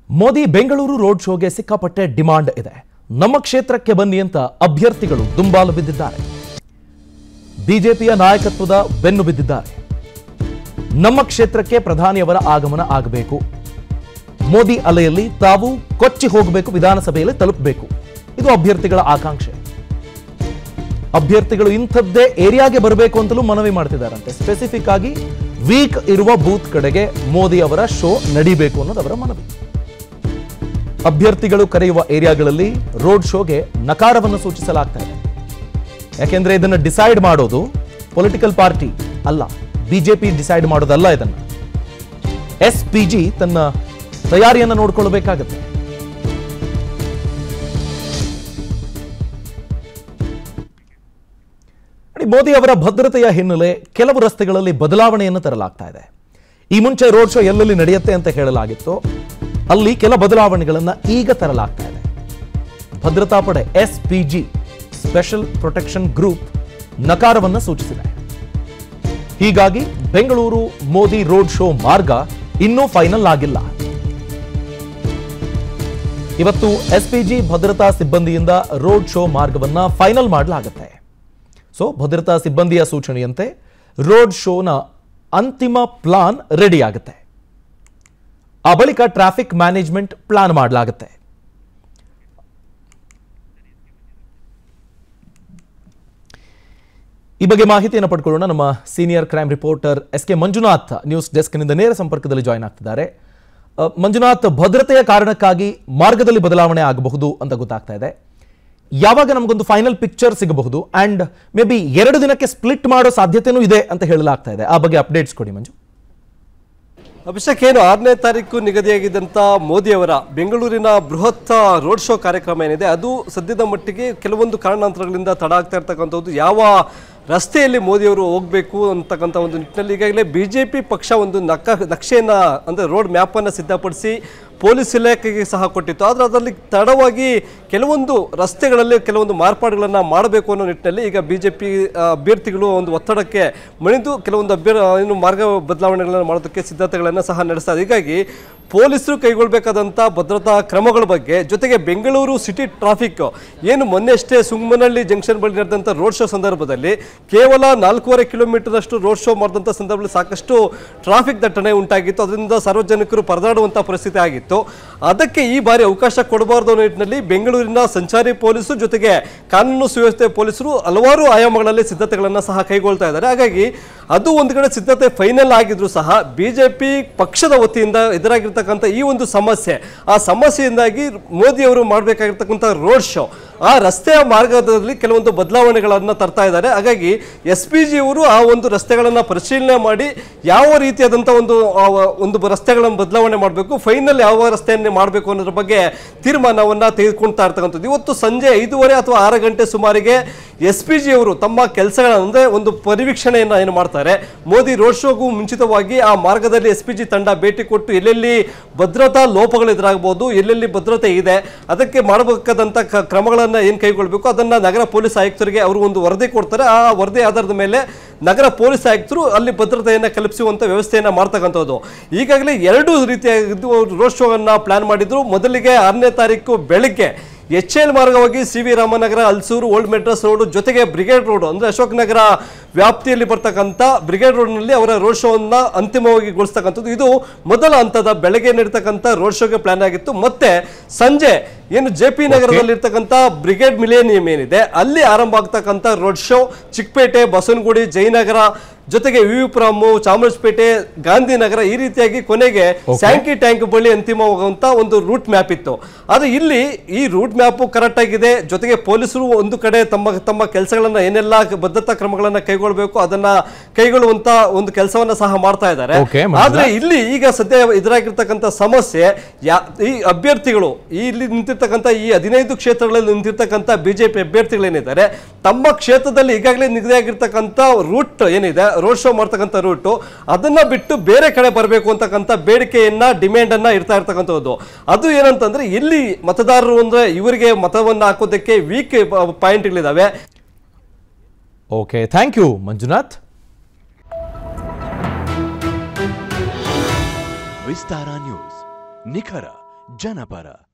Modi Bengaluru road ಶೋಗೆ ಸಿಕ್ಕಾಪಟ್ಟೆ demand ಇದೆ ನಮ್ಮ ಕ್ಷೇತ್ರಕ್ಕೆ ಬನ್ನಿ ಅಂತ ಅಭ್ಯರ್ಥಿಗಳು ದುಂಬಾಲು ಬಿದ್ದಿದ್ದಾರೆ ಬಿಜೆಪಿಯ ನಾಯಕತ್ವದ ಬೆನ್ನು ಬಿದ್ದಿದ್ದಾರೆ ನಮ್ಮ ಕ್ಷೇತ್ರಕ್ಕೆ ಪ್ರಧಾನಿಯವರ ಆಗಮನ ಆಗಬೇಕು ಮೋದಿ ಅಲೆಯಲ್ಲಿ ತಾವು ಕೊಚ್ಚಿ ಹೋಗಬೇಕು ವಿಧಾನಸಭೆಯಲ್ಲಿ ತಲುಪಬೇಕು ಇದು ಅಭ್ಯರ್ಥಿಗಳ ಆಕಾಂಕ್ಷೆ ಅಭ್ಯರ್ಥಿಗಳು ಇಂಥದ್ದೇ ಏರಿಯಾಗೆ ಬರಬೇಕು ಅಂತಲೂ ಮನವಿ ಮಾಡ್ತಿದ್ದಾರಂತೆ ಸ್ಪೆಸಿಫಿಕ್ ಆಗಿ ವೀಕ್ ಇರುವ ಬೂತ್ ಕಡೆಗೆ ಮೋದಿ ಅವರ ಶೋ ನಡಿಬೇಕು ಅನ್ನೋದು ಅವರ ಮನವಿ ಅಭ್ಯರ್ಥಿಗಳು ಕರೆಯುವ ಏರಿಯಾಗಳಲ್ಲಿ ರೋಡ್ ಶೋಗೆ ನಕಾರವನ್ನು ಸೂಚಿಸಲಾಗ್ತಾ ಇದೆ ಯಾಕೆಂದ್ರೆ ಇದನ್ನ ಡಿಸೈಡ್ ಮಾಡೋದು ಪೊಲಿಟಿಕಲ್ ಪಾರ್ಟಿ ಅಲ್ಲ ಬಿಜೆಪಿ ಡಿಸೈಡ್ ಮಾಡೋದಲ್ಲ ಇದನ್ನ ಎಸ್ ಪಿ ಜಿ ತನ್ನ ತಯಾರಿಯನ್ನು ನೋಡ್ಕೊಳ್ಬೇಕಾಗತ್ತೆ ನೋಡಿ, ಮೋದಿ ಅವರ ಭದ್ರತೆಯ ಹಿನ್ನೆಲೆ ಕೆಲವು ರಸ್ತೆಗಳಲ್ಲಿ ಬದಲಾವಣೆಯನ್ನು ತರಲಾಗ್ತಾ ಇದೆ ಈ ಮುಂಚೆ ರೋಡ್ ಶೋ ಎಲ್ಲೆಲ್ಲಿ ನಡೆಯುತ್ತೆ ಅಂತ ಹೇಳಲಾಗಿತ್ತು ಅಲ್ಲಿ ಕೆಲ ಬದಲಾವಣೆಗಳನ್ನು ಈಗ ತರಲಾಗ್ತಾ ಇದೆ ಭದ್ರತಾ ಪಡೆ S P G special protection group ನಕಾರವನ್ನು ಸೂಚಿಸಿದೆ ಹೀಗಾಗಿ ಬೆಂಗಳೂರು ಮೋದಿ ರೋಡ್ ಶೋ ಮಾರ್ಗ ಇನ್ನೂ ಫೈನಲ್ ಆಗಿಲ್ಲ ಇವತ್ತು ಎಸ್ಪಿಜಿ ಭದ್ರತಾ ಸಿಬ್ಬಂದಿಯಿಂದ ರೋಡ್ ಶೋ ಮಾರ್ಗವನ್ನ ಫೈನಲ್ ಮಾಡಲಾಗುತ್ತೆ ಸೊ ಭದ್ರತಾ ಸಿಬ್ಬಂದಿಯ ಸೂಚನೆಯಂತೆ ರೋಡ್ ಶೋನ ಅಂತಿಮ ಪ್ಲಾನ್ ರೆಡಿ ಆಗುತ್ತೆ ಆ ಬಳಿಕ ಟ್ರಾಫಿಕ್ ಮ್ಯಾನೇಜ್ಮೆಂಟ್ ಪ್ಲಾನ್ ಮಾಡಲಾಗುತ್ತೆ ಈ ಬಗ್ಗೆ ಮಾಹಿತಿಯನ್ನು ಪಡ್ಕೊಳ್ಳೋಣ ನಮ್ಮ senior crime reporter S K Manjunath news ಡೆಸ್ಕ್ನಿಂದ ನೇರ ಸಂಪರ್ಕದಲ್ಲಿ ಜಾಯ್ನ್ ಆಗ್ತಿದ್ದಾರೆ ಅ, ಮಂಜುನಾಥ್ ಭದ್ರತೆಯ ಕಾರಣಕ್ಕಾಗಿ ಮಾರ್ಗದಲ್ಲಿ ಬದಲಾವಣೆ ಆಗಬಹುದು ಅಂತ ಗೊತ್ತಾಗ್ತಾ ಇದೆ ಯಾವಾಗ ನಮಗೊಂದು ಫೈನಲ್ ಪಿಕ್ಚರ್ ಸಿಗಬಹುದು ಅಂಡ್ ಮೇ ಬಿ ಎರಡು ದಿನಕ್ಕೆ ಸ್ಪ್ಲಿಟ್ ಮಾಡೋ ಸಾಧ್ಯತೆನೂ ಇದೆ ಅಂತ ಹೇಳಲಾಗ್ತಾ ಇದೆ ಆ ಬಗ್ಗೆ ಅಪ್ಡೇಟ್ಸ್ ಕೊಡಿ ಮಂಜು ಅಭಿಷೇಕ್ ಏನು ಆರನೇ ತಾರೀಕು ನಿಗದಿಯಾಗಿದ್ದಂಥ ಮೋದಿಯವರ ಬೆಂಗಳೂರಿನ ಬೃಹತ್ ರೋಡ್ ಶೋ ಕಾರ್ಯಕ್ರಮ ಏನಿದೆ ಅದು ಸದ್ಯದ ಮಟ್ಟಿಗೆ ಕೆಲವೊಂದು ಕಾರಣಾಂತರಗಳಿಂದ ತಡ ಆಗ್ತಾ ಇರ್ತಕ್ಕಂಥದ್ದು ಯಾವ ರಸ್ತೆಯಲ್ಲಿ ಮೋದಿಯವರು ಹೋಗಬೇಕು ಅಂತಕ್ಕಂಥ ಒಂದು ನಿಟ್ಟಿನಲ್ಲಿ ಈಗಾಗಲೇ ಬಿ ಜೆ ಪಿ ಪಕ್ಷ ಒಂದು ನಕ ನಕ್ಷೆಯನ್ನು ಅಂದರೆ ರೋಡ್ ಮ್ಯಾಪನ್ನು ಸಿದ್ಧಪಡಿಸಿ ಪೊಲೀಸ್ ಇಲಾಖೆಗೆ ಸಹ ಕೊಟ್ಟಿತ್ತು ಆದರೆ ಅದರಲ್ಲಿ ತಡವಾಗಿ ಕೆಲವೊಂದು ರಸ್ತೆಗಳಲ್ಲಿ ಕೆಲವೊಂದು ಮಾರ್ಪಾಡುಗಳನ್ನು ಮಾಡಬೇಕು ಅನ್ನೋ ನಿಟ್ಟಿನಲ್ಲಿ ಈಗ ಬಿ ಜೆ ಪಿ ಅಭ್ಯರ್ಥಿಗಳು ಒಂದು ಒತ್ತಡಕ್ಕೆ ಮಣಿದು ಕೆಲವೊಂದು ಅಭ್ಯರ್ ಏನು ಮಾರ್ಗ ಬದಲಾವಣೆಗಳನ್ನು ಮಾಡೋದಕ್ಕೆ ಸಿದ್ಧತೆಗಳನ್ನು ಸಹ ನಡೆಸ್ತಾರೆ ಹೀಗಾಗಿ ಪೊಲೀಸರು ಕೈಗೊಳ್ಳಬೇಕಾದಂಥ ಭದ್ರತಾ ಕ್ರಮಗಳ ಬಗ್ಗೆ ಜೊತೆಗೆ ಬೆಂಗಳೂರು ಸಿಟಿ ಟ್ರಾಫಿಕ್ ಏನು ಮೊನ್ನೆಷ್ಟೇ ಸುಂಗಮನಹಳ್ಳಿ ಜಂಕ್ಷನ್ ಬಳಿ ನಡೆದಂಥ ರೋಡ್ ಶೋ ಸಂದರ್ಭದಲ್ಲಿ ಕೇವಲ ನಾಲ್ಕೂವರೆ ಕಿಲೋಮೀಟರ್ ಅಷ್ಟು ರೋಡ್ ಶೋ ಮಾಡಿದಂಥ ಸಂದರ್ಭದಲ್ಲಿ ಸಾಕಷ್ಟು ಟ್ರಾಫಿಕ್ ದಟ್ಟಣೆ ಉಂಟಾಗಿತ್ತು ಅದರಿಂದ ಸಾರ್ವಜನಿಕರು ಪರದಾಡುವಂಥ ಪರಿಸ್ಥಿತಿ ಆಗಿತ್ತು ಅದಕ್ಕೆ ಈ ಬಾರಿ ಅವಕಾಶ ಕೊಡಬಾರದು ಅನ್ನೋ ನಿಟ್ಟಿನಲ್ಲಿ ಬೆಂಗಳೂರಿನ ಸಂಚಾರಿ ಪೊಲೀಸರು ಜೊತೆಗೆ ಕಾನೂನು ಸುವ್ಯವಸ್ಥೆ ಪೊಲೀಸರು ಹಲವಾರು ಆಯಾಮಗಳಲ್ಲಿ ಸಿದ್ಧತೆಗಳನ್ನು ಸಹ ಕೈಗೊಳ್ತಾ ಇದ್ದಾರೆ ಹಾಗಾಗಿ ಅದು ಒಂದು ಕಡೆ ಸಿದ್ಧತೆ ಫೈನಲ್ ಆಗಿದ್ರು ಸಹ ಬಿಜೆಪಿ ಪಕ್ಷದ ವತಿಯಿಂದ ಎದುರಾಗಿರ್ತಕ್ಕಂಥ ಈ ಒಂದು ಸಮಸ್ಯೆ ಆ ಸಮಸ್ಯೆಯಿಂದಾಗಿ ಮೋದಿಯವರು ಮಾಡಬೇಕಾಗಿರ್ತಕ್ಕಂಥ ರೋಡ್ ಶೋ ಆ ರಸ್ತೆಯ ಮಾರ್ಗದಲ್ಲಿ ಕೆಲವೊಂದು ಬದಲಾವಣೆಗಳನ್ನು ತರ್ತಾ ಇದ್ದಾರೆ ಹಾಗಾಗಿ ಎಸ್ ಪಿ ಜಿ ಅವರು ಆ ಒಂದು ರಸ್ತೆಗಳನ್ನು ಪರಿಶೀಲನೆ ಮಾಡಿ ಯಾವ ರೀತಿಯಾದಂಥ ಒಂದು ಆ ಒಂದು ರಸ್ತೆಗಳನ್ನು ಬದಲಾವಣೆ ಮಾಡಬೇಕು ಫೈನಲ್ ಯಾವ ರಸ್ತೆಯನ್ನೇ ಮಾಡಬೇಕು ಅನ್ನೋದ್ರ ಬಗ್ಗೆ ತೀರ್ಮಾನವನ್ನು ತೆಗೆದುಕೊಳ್ತಾ ಇರ್ತಕ್ಕಂಥದ್ದು ಇವತ್ತು ಸಂಜೆ ಐದೂವರೆ ಅಥವಾ ಆರು ಗಂಟೆ ಸುಮಾರಿಗೆ ಎಸ್ ಪಿ ಜಿ ಅವರು ತಮ್ಮ ಕೆಲಸಗಳನ್ನು ಅಂದರೆ ಒಂದು ಪರಿವೀಕ್ಷಣೆಯನ್ನು ಏನು ಮಾಡ್ತಾರೆ ಮೋದಿ ರೋಡ್ ಶೋಗೂ ಮುಂಚಿತವಾಗಿ ಆ ಮಾರ್ಗದಲ್ಲಿ ಎಸ್ ಪಿ ಜಿ ತಂಡ ಭೇಟಿ ಕೊಟ್ಟು ಎಲ್ಲೆಲ್ಲಿ ಭದ್ರತಾ ಲೋಪಗಳು ಎದುರಾಗಬಹುದು ಎಲ್ಲೆಲ್ಲಿ ಭದ್ರತೆ ಇದೆ ಅದಕ್ಕೆ ಮಾಡಬೇಕಾದಂಥ ಕ- ಕ್ರಮಗಳನ್ನು ಏನು ಕೈಗೊಳ್ಳಬೇಕು ಅದನ್ನು ನಗರ ಪೊಲೀಸ್ ಆಯುಕ್ತರಿಗೆ ಅವರು ಒಂದು ವರದಿ ಕೊಡ್ತಾರೆ ಆ ವರದಿ ಆಧಾರದ ಮೇಲೆ ನಗರ ಪೊಲೀಸ್ ಆಯುಕ್ತರು ಅಲ್ಲಿ ಭದ್ರತೆಯನ್ನು ಕಲ್ಪಿಸುವಂಥ ವ್ಯವಸ್ಥೆಯನ್ನು ಮಾಡ್ತಕ್ಕಂಥದ್ದು ಈಗಾಗಲೇ ಎರಡು ರೀತಿಯ ಇದು ರೋಡ್ ಶೋವನ್ನು ಪ್ಲಾನ್ ಮಾಡಿದ್ರು ಮೊದಲಿಗೆ ಆರನೇ ತಾರೀಕು ಬೆಳಿಗ್ಗೆ ಎಚ್ ಎಲ್ ಮಾರ್ಗವಾಗಿ C V Ramanagara Halasuru old Madras road ಜೊತೆಗೆ ಬ್ರಿಗೇಡ್ ರೋಡ್ ಅಂದರೆ ಅಶೋಕ್ ನಗರ ವ್ಯಾಪ್ತಿಯಲ್ಲಿ ಬರ್ತಕ್ಕಂಥ ಬ್ರಿಗೇಡ್ ರೋಡ್ನಲ್ಲಿ ಅವರ ರೋಡ್ ಶೋವನ್ನು ಅಂತಿಮವಾಗಿ ಗೊಳಿಸ್ತಕ್ಕಂಥದ್ದು ಇದು ಮೊದಲ ಹಂತದ ಬೆಳಗ್ಗೆ ನಡೀತಕ್ಕಂಥ ರೋಡ್ ಶೋಗೆ ಪ್ಲಾನ್ ಆಗಿತ್ತು ಮತ್ತೆ ಸಂಜೆ ಏನು ಜೆ ಪಿ ನಗರದಲ್ಲಿ ಇರ್ತಕ್ಕಂಥ ಬ್ರಿಗೇಡ್ ಮಿಲೇನಿಯಂ ಏನಿದೆ ಅಲ್ಲಿ ಆರಂಭ ಆಗ್ತಕ್ಕಂಥ ರೋಡ್ ಶೋ ಚಿಕ್ಕಪೇಟೆ ಬಸವನಗುಡಿ ಜಯನಗರ ಜೊತೆಗೆ ವಿವಿಪುರಮ್ಮು ಚಾಮರಾಜಪೇಟೆ ಗಾಂಧಿನಗರ ಈ ರೀತಿಯಾಗಿ ಕೊನೆಗೆ ಸ್ಯಾಂಕಿ ಟ್ಯಾಂಕ್ ಬಳಿ ಅಂತಿಮವಾಗುವಂತ ಒಂದು ರೂಟ್ ಮ್ಯಾಪ್ ಇತ್ತು ಆದ್ರೆ ಇಲ್ಲಿ ಈ ರೂಟ್ ಮ್ಯಾಪ್ ಕರೆಕ್ಟ್ ಆಗಿದೆ ಜೊತೆಗೆ ಪೊಲೀಸರು ಒಂದು ಕಡೆ ತಮ್ಮ ತಮ್ಮ ಕೆಲಸಗಳನ್ನ ಏನೆಲ್ಲ ಭದ್ರತಾ ಕ್ರಮಗಳನ್ನ ಕೈಗೊಳ್ಳಬೇಕು ಅದನ್ನ ಕೈಗೊಳ್ಳುವಂತ ಒಂದು ಕೆಲಸವನ್ನ ಸಹ ಮಾಡ್ತಾ ಇದ್ದಾರೆ Okay, ಮಂಜುನಾಥ್. ಆದ್ರೆ ಇಲ್ಲಿ ಈಗ ಸದ್ಯ ಎದುರಾಗಿರ್ತಕ್ಕಂಥ ಸಮಸ್ಯೆ ಯಾ- ಈ ಅಭ್ಯರ್ಥಿಗಳು ಈ ಇಲ್ಲಿ ನಿಂತಿರ್ತಕ್ಕಂಥ ಈ ಹದಿನೈದು ಕ್ಷೇತ್ರಗಳಲ್ಲಿ ನಿಂತಿರ್ತಕ್ಕಂಥ ಬಿಜೆಪಿ ಅಭ್ಯರ್ಥಿಗಳೇನಿದ್ದಾರೆ ತಮ್ಮ ಕ್ಷೇತ್ರದಲ್ಲಿ ಈಗಾಗಲೇ ನಿಗದಿಯಾಗಿರ್ತಕ್ಕಂಥ ರೂಟ್ ಏನಿದೆ ರೋಡ್ ಶೋ ಮಾಡ್ತಕ್ಕಂಥ ರೂಟ್ ಅದನ್ನ ಬಿಟ್ಟು ಬೇರೆ ಕಡೆ ಬರಬೇಕು ಅಂತಕ್ಕಂಥ ಬೇಡಿಕೆಯನ್ನ ಡಿಮ್ಯಾಂಡ್ ಅನ್ನ ಇರ್ತಾ ಇರ್ತಕ್ಕಂಥದ್ದು ಅದು ಏನಂತಂದ್ರೆ ಇಲ್ಲಿ ಮತದಾರರು ಅಂದ್ರೆ ಇವರಿಗೆ ಮತವನ್ನ ಹಾಕೋದಕ್ಕೆ ವೀಕ್ ಪಾಯಿಂಟ್ಗಳಿದಾವೆ okay thank you Manjunath Vistara news ನಿಖರ ಜನಪರ